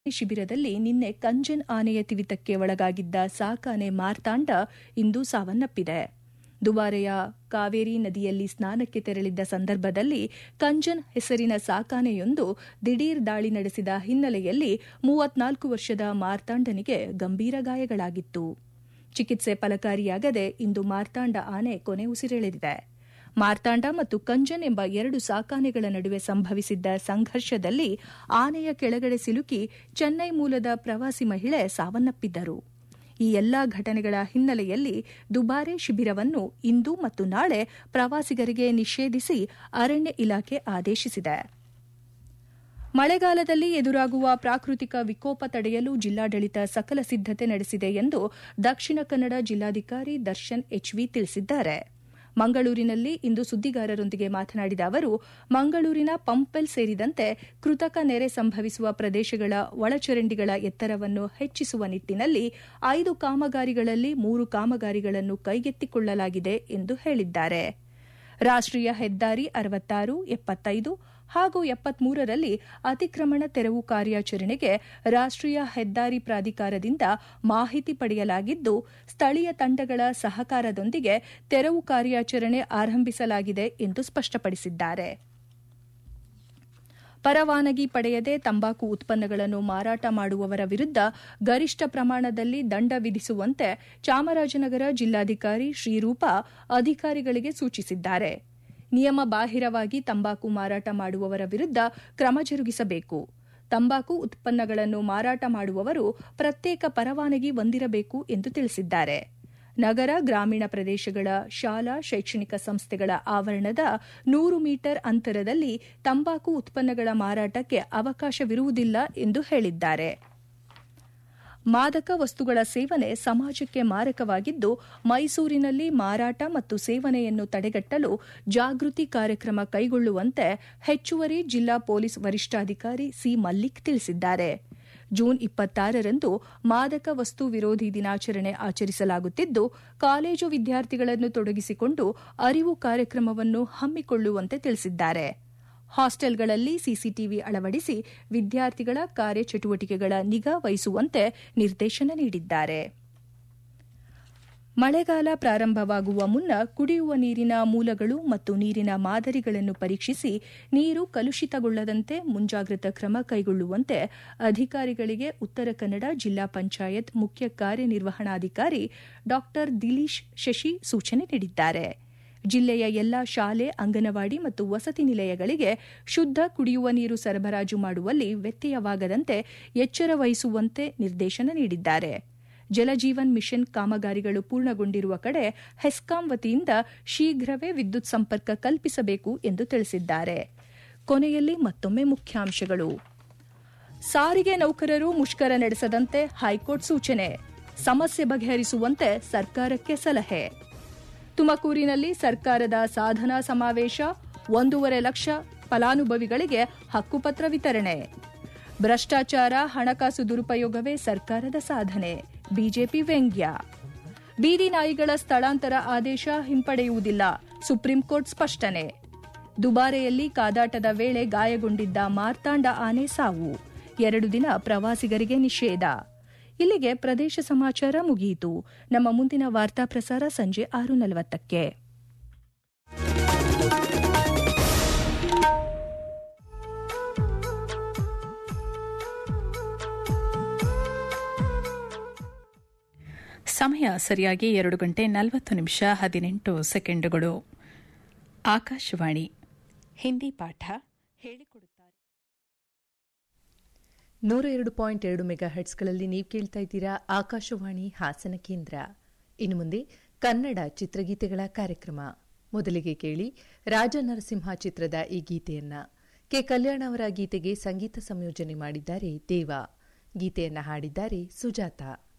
ಶಿಬಿರದಲ್ಲಿ ನಿನ್ನೆ ಕಂಜನ್ ಆನೆಯ ತಿವಿತಕ್ಕೆ ಒಳಗಾಗಿದ್ದ ಸಾಕಾನೆ ಮಾರ್ತಾಂಡ ಇಂದು ಸಾವನ್ನಪ್ಪಿದೆ ದುಬಾರೆಯ ಕಾವೇರಿ ನದಿಯಲ್ಲಿ ಸ್ನಾನಕ್ಕೆ ತೆರಳಿದ್ದ ಸಂದರ್ಭದಲ್ಲಿ ಕಂಜನ್ ಹೆಸರಿನ ಸಾಕಾನೆಯೊಂದು ದಿಢೀರ್ ದಾಳಿ ನಡೆಸಿದ ಹಿನ್ನೆಲೆಯಲ್ಲಿ ಮೂವತ್ನಾಲ್ಕು ವರ್ಷದ ಮಾರ್ತಾಂಡನಿಗೆ ಗಂಭೀರ ಗಾಯಗಳಾಗಿತ್ತು ಚಿಕಿತ್ಸೆ ಫಲಕಾರಿಯಾಗದೆ ಇಂದು ಮಾರ್ತಾಂಡ ಆನೆ ಕೊನೆ ಉಸಿರೆಳೆದಿದೆ ಮಾರ್ತಾಂಡ ಮತ್ತು ಕಂಜನ್ ಎಂಬ ಎರಡು ಸಾಕಾನೆಗಳ ನಡುವೆ ಸಂಭವಿಸಿದ್ದ ಸಂಘರ್ಷದಲ್ಲಿ ಆನೆಯ ಕೆಳಗಡೆ ಸಿಲುಕಿ ಚೆನ್ನೈ ಮೂಲದ ಪ್ರವಾಸಿ ಮಹಿಳೆ ಸಾವನ್ನಪ್ಪಿದ್ದರು ಈ ಎಲ್ಲಾ ಘಟನೆಗಳ ಹಿನ್ನೆಲೆಯಲ್ಲಿ ದುಬಾರೆ ಶಿಬಿರವನ್ನು ಇಂದು ಮತ್ತು ನಾಳೆ ಪ್ರವಾಸಿಗರಿಗೆ ನಿಷೇಧಿಸಿ ಅರಣ್ಯ ಇಲಾಖೆ ಆದೇಶಿಸಿದೆ ಮಳೆಗಾಲದಲ್ಲಿ ಎದುರಾಗುವ ಪ್ರಾಕೃತಿಕ ವಿಕೋಪ ತಡೆಯಲು ಜಿಲ್ಲಾಡಳಿತ ಸಕಲ ಸಿದ್ದತೆ ನಡೆಸಿದೆ ಎಂದು ದಕ್ಷಿಣ ಕನ್ನಡ ಜಿಲ್ಲಾಧಿಕಾರಿ ದರ್ಶನ್ ಎಚ್ವಿ ತಿಳಿಸಿದ್ದಾರೆ ಮಂಗಳೂರಿನಲ್ಲಿ ಇಂದು ಸುದ್ದಿಗಾರರೊಂದಿಗೆ ಮಾತನಾಡಿದ ಅವರು ಮಂಗಳೂರಿನ ಪಂಪೆಲ್ ಸೇರಿದಂತೆ ಕೃತಕ ನೆರೆ ಸಂಭವಿಸುವ ಪ್ರದೇಶಗಳ ಒಳಚರಂಡಿಗಳ ಎತ್ತರವನ್ನು ಹೆಚ್ಚಿಸುವ ನಿಟ್ಟಿನಲ್ಲಿ ಐದು ಕಾಮಗಾರಿಗಳಲ್ಲಿ ಮೂರು ಕಾಮಗಾರಿಗಳನ್ನು ಕೈಗೆತ್ತಿಕೊಳ್ಳಲಾಗಿದೆ ಎಂದು ಹೇಳಿದ್ದಾರೆ ರಾಷ್ಟೀಯ ಹೆದ್ದಾರಿ ಅರವತ್ತಾರು ಎಪ್ಪತ್ತೈದು ಹಾಗೂ ಎಪ್ಪತ್ಮೂರರಲ್ಲಿ ಅತಿಕ್ರಮಣ ತೆರವು ಕಾರ್ಯಾಚರಣೆಗೆ ರಾಷ್ಟೀಯ ಹೆದ್ದಾರಿ ಪ್ರಾಧಿಕಾರದಿಂದ ಮಾಹಿತಿ ಪಡೆಯಲಾಗಿದ್ದು ಸ್ಥಳೀಯ ತಂಡಗಳ ಸಹಕಾರದೊಂದಿಗೆ ತೆರವು ಕಾರ್ಯಾಚರಣೆ ಆರಂಭಿಸಲಾಗಿದೆ ಎಂದು ಸ್ಪಷ್ಟಪಡಿಸಿದ್ದಾರೆ ಪರವಾನಗಿ ಪಡೆಯದೆ ತಂಬಾಕು ಉತ್ಪನ್ನಗಳನ್ನು ಮಾರಾಟ ಮಾಡುವವರ ವಿರುದ್ದ ಗರಿಷ್ಠ ಪ್ರಮಾಣದಲ್ಲಿ ದಂಡ ವಿಧಿಸುವಂತೆ ಚಾಮರಾಜನಗರ ಜಿಲ್ಲಾಧಿಕಾರಿ ಶ್ರೀರೂಪಾ ಅಧಿಕಾರಿಗಳಿಗೆ ಸೂಚಿಸಿದ್ದಾರೆ ನಿಯಮ ಬಾಹಿರವಾಗಿ ತಂಬಾಕು ಮಾರಾಟ ಮಾಡುವವರ ವಿರುದ್ದ ಕ್ರಮ ಜರುಗಿಸಬೇಕು ತಂಬಾಕು ಉತ್ಪನ್ನಗಳನ್ನು ಮಾರಾಟ ಮಾಡುವವರು ಪ್ರತ್ಯೇಕ ಪರವಾನಗಿ ಹೊಂದಿರಬೇಕು ಎಂದು ತಿಳಿಸಿದ್ದಾರೆ ನಗರ ಗ್ರಾಮೀಣ ಪ್ರದೇಶಗಳ ಶಾಲಾ ಶೈಕ್ಷಣಿಕ ಸಂಸ್ಥೆಗಳ ಆವರಣದ ನೂರು ಮೀಟರ್ ಅಂತರದಲ್ಲಿ ತಂಬಾಕು ಉತ್ಪನ್ನಗಳ ಮಾರಾಟಕ್ಕೆ ಅವಕಾಶವಿರುವುದಿಲ್ಲ ಎಂದು ಹೇಳಿದ್ದಾರೆ ಮಾದಕ ವಸ್ತುಗಳ ಸೇವನೆ ಸಮಾಜಕ್ಕೆ ಮಾರಕವಾಗಿದ್ದು ಮೈಸೂರಿನಲ್ಲಿ ಮಾರಾಟ ಮತ್ತು ಸೇವನೆಯನ್ನು ತಡೆಗಟ್ಟಲು ಜಾಗೃತಿ ಕಾರ್ಯಕ್ರಮ ಕೈಗೊಳ್ಳುವಂತೆ ಹೆಚ್ಚುವರಿ ಜಿಲ್ಲಾ ಪೊಲೀಸ್ ವರಿಷ್ಠಾಧಿಕಾರಿ ಸಿ ಮಲ್ಲಿಕ್ ತಿಳಿಸಿದ್ದಾರೆ ಜೂನ್ ಇಪ್ಪತ್ತಾರರಂದು ಮಾದಕ ವಸ್ತು ವಿರೋಧಿ ದಿನಾಚರಣೆ ಆಚರಿಸಲಾಗುತ್ತಿದ್ದು ಕಾಲೇಜು ವಿದ್ಯಾರ್ಥಿಗಳನ್ನು ತೊಡಗಿಸಿಕೊಂಡು ಅರಿವು ಕಾರ್ಯಕ್ರಮವನ್ನು ಹಮ್ಮಿಕೊಳ್ಳುವಂತೆ ತಿಳಿಸಿದ್ದಾರೆ ಹಾಸ್ಟೆಲ್ಗಳಲ್ಲಿ ಸಿಸಿಟಿವಿ ಅಳವಡಿಸಿ ವಿದ್ಯಾರ್ಥಿಗಳ ಕಾರ್ಯಚಟುವಟಿಕೆಗಳ ನಿಗಾ ವಹಿಸುವಂತೆ ನಿರ್ದೇಶನ ನೀಡಿದ್ದಾರೆ ಮಳೆಗಾಲ ಪ್ರಾರಂಭವಾಗುವ ಮುನ್ನ ಕುಡಿಯುವ ನೀರಿನ ಮೂಲಗಳು ಮತ್ತು ನೀರಿನ ಮಾದರಿಗಳನ್ನು ಪರೀಕ್ಷಿಸಿ ನೀರು ಕಲುಷಿತಗೊಳ್ಳದಂತೆ ಮುಂಜಾಗ್ರತಾ ಕ್ರಮ ಕೈಗೊಳ್ಳುವಂತೆ ಅಧಿಕಾರಿಗಳಿಗೆ ಉತ್ತರ ಕನ್ನಡ ಜಿಲ್ಲಾ ಪಂಚಾಯತ್ ಮುಖ್ಯ ಕಾರ್ಯನಿರ್ವಹಣಾಧಿಕಾರಿ ಡಾ ದಿಲೀಶ್ ಶಶಿ ಸೂಚನೆ ನೀಡಿದ್ದಾರೆ ಜಿಲ್ಲೆಯ ಎಲ್ಲಾ ಶಾಲೆ ಅಂಗನವಾಡಿ ಮತ್ತು ವಸತಿ ನಿಲಯಗಳಿಗೆ ಶುದ್ದ ಕುಡಿಯುವ ನೀರು ಸರಬರಾಜು ಮಾಡುವಲ್ಲಿ ವ್ಯತ್ಯಯವಾಗದಂತೆ ಎಚ್ಚರ ವಹಿಸುವಂತೆ ನಿರ್ದೇಶನ ನೀಡಿದ್ದಾರೆ ಜಲಜೀವನ್ ಮಿಷನ್ ಕಾಮಗಾರಿಗಳು ಪೂರ್ಣಗೊಂಡಿರುವ ಕಡೆ ಹೆಸ್ಕಾಂ ವತಿಯಿಂದ ಶೀಘ್ರವೇ ವಿದ್ಯುತ್ ಸಂಪರ್ಕ ಕಲ್ಪಿಸಬೇಕು ಎಂದು ತಿಳಿಸಿದ್ದಾರೆ ಕೊನೆಯಲ್ಲಿ ಮತ್ತೊಮ್ಮೆ ಮುಖ್ಯಾಂಶಗಳು ಸಾರಿಗೆ ನೌಕರರು ಮುಷ್ಕರ ನಡೆಸದಂತೆ ಹೈಕೋರ್ಟ್ ಸೂಚನೆ ಸಮಸ್ಯೆ ಬಗೆಹರಿಸುವಂತೆ ಸರ್ಕಾರಕ್ಕೆ ಸಲಹೆ ತುಮಕೂರಿನಲ್ಲಿ ಸರ್ಕಾರದ ಸಾಧನಾ ಸಮಾವೇಶ ಒಂದೂವರೆ ಲಕ್ಷ ಫಲಾನುಭವಿಗಳಿಗೆ ಹಕ್ಕುಪತ್ರ ವಿತರಣೆ ಭ್ರಷ್ಟಾಚಾರ ಹಣಕಾಸು ದುರುಪಯೋಗವೇ ಸರ್ಕಾರದ ಸಾಧನೆ ಬಿಜೆಪಿ ವ್ಯಂಗ್ಯ ಬೀದಿ ನಾಯಿಗಳ ಸ್ಥಳಾಂತರ ಆದೇಶ ಹಿಂಪಡೆಯುವುದಿಲ್ಲ ಸುಪ್ರೀಂಕೋರ್ಟ್ ಸ್ಪಷ್ಟನೆ ದುಬಾರೆಯಲ್ಲಿ ಕಾದಾಟದ ವೇಳೆ ಗಾಯಗೊಂಡಿದ್ದ ಮಾರ್ತಾಂಡ ಆನೆ ಸಾವು ಎರಡು ದಿನ ಪ್ರವಾಸಿಗರಿಗೆ ನಿಷೇಧ ಇಲ್ಲಿಗೆ ಪ್ರದೇಶ ಸಮಾಚಾರ ಮುಗಿಯಿತು ನಮ್ಮ ಮುಂದಿನ ವಾರ್ತಾ ಪ್ರಸಾರ ಸಂಜೆ ಆರು ನಲವತ್ತಕ್ಕೆ ಸಮಯ ಸರಿಯಾಗಿ ಎರಡು ಗಂಟೆ ನಲವತ್ತು ನಿಮಿಷ ಹದಿನೆಂಟು ಸೆಕೆಂಡುಗಳು ಆಕಾಶವಾಣಿ ಹಿಂದಿ ಪಾಠ ಹೇಳಿಕೊಡುತ್ತಾರೆ ನೂರ ಎರಡು ಪಾಯಿಂಟ್ ಎರಡು ಮೆಗಾ ಹೆಡ್ಸ್ಗಳಲ್ಲಿ ನೀವು ಕೇಳ್ತಾ ಇದ್ದೀರಾ ಆಕಾಶವಾಣಿ ಹಾಸನ ಕೇಂದ್ರ ಇನ್ನು ಮುಂದೆ ಕನ್ನಡ ಚಿತ್ರಗೀತೆಗಳ ಕಾರ್ಯಕ್ರಮ ಮೊದಲಿಗೆ ಕೇಳಿ ರಾಜ ನರಸಿಂಹ ಚಿತ್ರದ ಈ ಗೀತೆಯನ್ನ ಕೆ ಕಲ್ಯಾಣ ಅವರ ಗೀತೆಗೆ ಸಂಗೀತ ಸಂಯೋಜನೆ ಮಾಡಿದ್ದಾರೆ ದೇವ ಗೀತೆಯನ್ನ ಹಾಡಿದ್ದಾರೆ ಸುಜಾತ